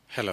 hello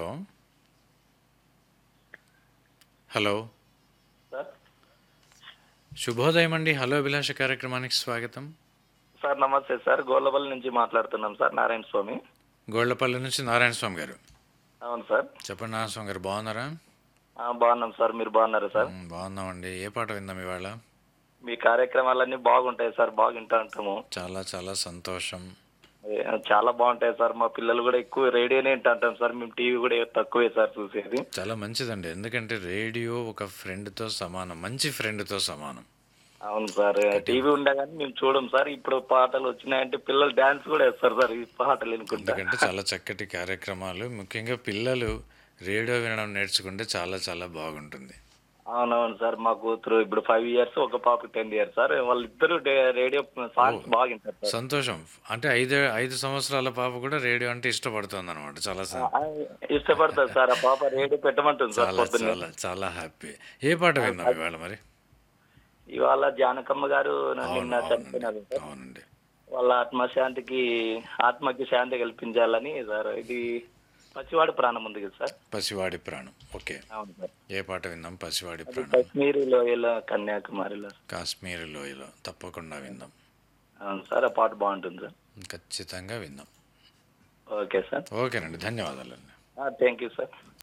hello sir శుభోదయం అండి hello అభిలాష కార్యక్రమానికి స్వాగతం సార్ నమస్తే సార్ గోల్లపల్లి నుంచి మాట్లాడుతున్నాం సార్ నారాయణ స్వామి గోళ్లపల్లి నుంచి నారాయణ స్వామి గారు అవును సార్ చెప్పండి నారాయణ స్వామి గారు బాగున్నారా ఆ, బాగున్నాం సార్ మీరు బాగున్నారా సార్ మ్, బాగున్నామండి ఏ పాట విందాం ఇవాళ మీ కార్యక్రమాలన్నీ బాగుంటాయి సార్ బాగుంటా ఉంటాము చాలా చాలా సంతోషం ఏ, చాలా బాగుంటాయి సార్ మా పిల్లలు కూడా ఎక్కువ రేడియోనే వింటుంటాం సార్ మేము టీవీ కూడా తక్కువే సార్ చూసేది చాలా మంచిదండి ఎందుకంటే రేడియో ఒక ఫ్రెండ్తో సమానం మంచి ఫ్రెండ్తో సమానం అవును సార్ టీవీ ఉండగానే మేము చూడం సార్ ఇప్పుడు పాటలు వచ్చినాయంటే పిల్లలు డాన్స్ కూడా వేస్తారు సార్ ఈ పాటలు వినుకుంటా ఎందుకంటే చాలా చక్కటి కార్యక్రమాలు ముఖ్యంగా పిల్లలు రేడియో వినడం నేర్చుకుంటే చాలా చాలా బాగుంటుంది అవునవును సార్ మా కూతురు ఇప్పుడు ఫైవ్ ఇయర్స్ ఒక పాప టెన్ ఇయర్స్ సార్ వాళ్ళిద్దరు డే- రేడియో సాంగ్స్ బాగా వింటారు సార్ సంతోషం అంటే ఐదు ఐదు సంవత్సరాల పాప కూడా రేడియో అంటే ఇష్టపడుతుంది అనమాట చాలా స- ఆ, ఇష్టపడతారు సార్ ఆ పాప రేడియో పెట్టమంటుంది సార్ చాలా పొద్దున్నే చాలా చాలా హ్యాపీ ఏ పాట విందాం ఇవాళ మరి ఇవాళ జానకమ్మ గారు నిన్న అవును అవునండి చనిపోయినారు సార్ అవునండి వాళ్ళ ఆత్మశాంతికి ఆత్మకి శాంతి కల్పించాలని సార్ ఇది పసివాడి ప్రాణం ఉంది కదా సార్ పసివాడి ప్రాణం ఓకే అవును సార్ ఏ పాట విందాం పసివాడి అది ప్రాణం కశ్మీర్ లోయల కన్యాకుమారిలో కాశ్మీర్ లోయలో తప్పకుండా విందాం అవును సార్ ఆ పాట బాగుంటుంది సార్ ఖచ్చితంగా విందాం ఓకే సార్ ఓకేనండి ధన్యవాదాలండి థ్యాంక్ యూ సార్